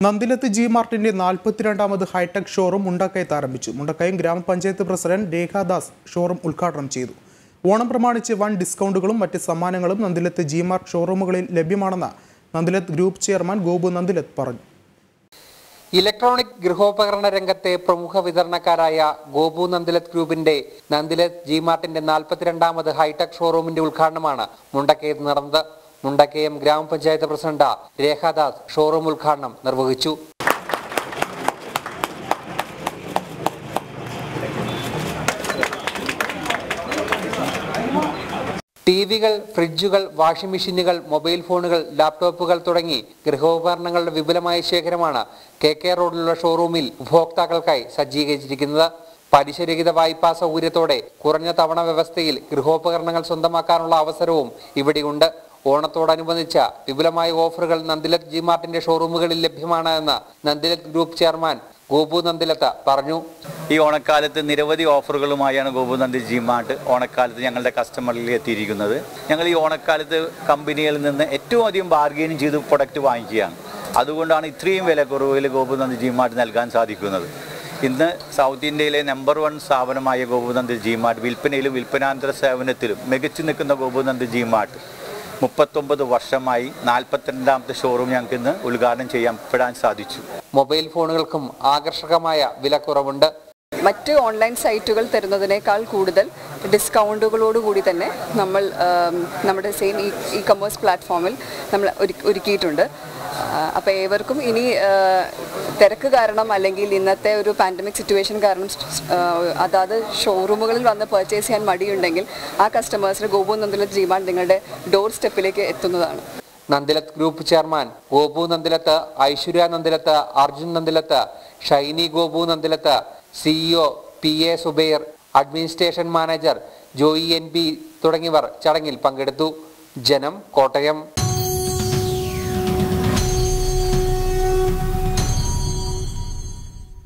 Nandilath G മാർട്ടിന്റെ നാൽപ്പത്തിരണ്ടാമത് hi tech showroom മുണ്ടക്കയത്ത് ആരംഭിച്ചു മുണ്ടക്കയം ഗ്രാമപഞ്ചായത്ത് പ്രസിഡന്റ് രേഖാദാസ് ഷോറൂം ഉദ്ഘാടനം ചെയ്തു ഓണം പ്രമാണിച്ച് വൻ ഡിസ്കൗണ്ടുകളും മറ്റ് സമ്മാനങ്ങളും നന്ദിലത്ത് ജി മാർട്ട് ഷോറൂമുകളിൽ ലഭ്യമാണെന്ന് നന്ദിലത്ത് ഗ്രൂപ്പ് ചെയർമാൻ ഗോപു നന്ദിലത്ത് പറഞ്ഞു ഇലക്ട്രോണിക് ഗൃഹോപകരണ രംഗത്തെ പ്രമുഖ വിതരണക്കാരായ ഗോപു നന്ദിലത്ത് ഗ്രൂപ്പിന്റെ നന്ദിലത്ത് ജി മാർട്ടിന്റെ നാൽപ്പത്തിരണ്ടാമത് ഹൈടെക് ഷോറൂമിന്റെ ഉദ്ഘാടനമാണ് മുണ്ടക്കയത്ത് നടന്നത് മുണ്ടക്കയം ഗ്രാമപഞ്ചായത്ത് പ്രസിഡന്റ് രേഖാദാസ് ഷോറൂം ഉദ്ഘാടനം നിർവഹിച്ചു ടി വികൾ ഫ്രിഡ്ജുകൾ വാഷിംഗ് മെഷീനുകൾ മൊബൈൽ ഫോണുകൾ ലാപ്ടോപ്പുകൾ തുടങ്ങി ഗൃഹോപകരണങ്ങളുടെ വിപുലമായ ശേഖരമാണ് കെ കെ റോഡിലുള്ള ഷോറൂമിൽ ഉപഭോക്താക്കൾക്കായി സജ്ജീകരിച്ചിരിക്കുന്നത് പലിശരഹിത വായ്പാ സൗകര്യത്തോടെ കുറഞ്ഞ തവണ വ്യവസ്ഥയിൽ ഗൃഹോപകരണങ്ങൾ സ്വന്തമാക്കാനുള്ള അവസരവും ഇവിടെയുണ്ട് ഓണത്തോടനുബന്ധിച്ച വിപുലമായ ഓഫറുകൾ നന്ദിലത്ത് ജി മാർട്ടിന്റെ ഷോറൂമുകളിൽ ലഭ്യമാണ് എന്ന് നന്ദിലത്ത് ഗ്രൂപ്പ് ചെയർമാൻ ഗോപു നന്ദിലത്ത് പറഞ്ഞു ഈ ഓണക്കാലത്ത് നിരവധി ഓഫറുകളുമായാണ് ഗോപുനന്ദി ജി മാർട്ട് ഓണക്കാലത്ത് ഞങ്ങളുടെ കസ്റ്റമറിൽ എത്തിയിരിക്കുന്നത് ഞങ്ങൾ ഈ ഓണക്കാലത്ത് കമ്പനികളിൽ നിന്ന് ഏറ്റവും അധികം ബാർഗെയിൻ ചെയ്ത് പ്രൊഡക്റ്റ് വാങ്ങിക്കുകയാണ് അതുകൊണ്ടാണ് ഇത്രയും വിലക്കുറവിൽ ഗോപുനന്ദി ജി മാർട്ട് നൽകാൻ സാധിക്കുന്നത് ഇന്ന് സൗത്ത് ഇന്ത്യയിലെ നമ്പർ വൺ സ്ഥാപനമായ ഗോപുനന്ദി ജി മാർട്ട് വിൽപ്പനയിലും വിൽപ്പനാന്തര സേവനത്തിലും മികച്ചു നിൽക്കുന്ന ഗോപുനന്ദി ജി മാർട്ട് മുപ്പത്തൊമ്പത് വർഷമായി നാൽപ്പത്തിരണ്ടാമത്തെ ഷോറൂം ഞങ്ങൾക്ക് ഇന്ന് ഉദ്ഘാടനം ചെയ്യാൻ സാധിച്ചു മൊബൈൽ ഫോണുകൾക്കും ആകർഷകമായ വിലക്കുറവുണ്ട് മറ്റ് ഓൺലൈൻ സൈറ്റുകൾ തരുന്നതിനേക്കാൾ കൂടുതൽ ഡിസ്കൗണ്ടുകളോടുകൂടി തന്നെ നമ്മൾ ആം, നമ്മുടെ സെയിം ഇ ഇ കൊമേഴ്സ് പ്ലാറ്റ്ഫോമിൽ നമ്മൾ ഒരുക്കി- ഒരുക്കിയിട്ടുണ്ട് അപ്പോൾ ഏവർക്കും ഇനി ആ, തിരക്ക് കാരണം അല്ലെങ്കിൽ ഇന്നത്തെ ഒരു പാൻഡമിക് സിറ്റുവേഷൻ കാരണം ആ, അതാത് ഷോറൂമുകളിൽ വന്ന് പർച്ചേസ് ചെയ്യാൻ മടിയുണ്ടെങ്കിൽ ആ കസ്റ്റമേഴ്സിന് ഗോപു നന്ദിലത്ത് ജിമാൻ നിങ്ങളുടെ ഡോർ സ്റ്റെപ്പിലേക്ക് എത്തുന്നതാണ് Nandilath group chairman Gopu Nandilath Aishwarya Nandilath Arjun Nandilath Shiny Gopu Nandilath CEO P A Zubair administration manager Joy N B തുടങ്ങിയവർ ചടങ്ങിൽ പങ്കെടുത്തു ജനം കോട്ടയം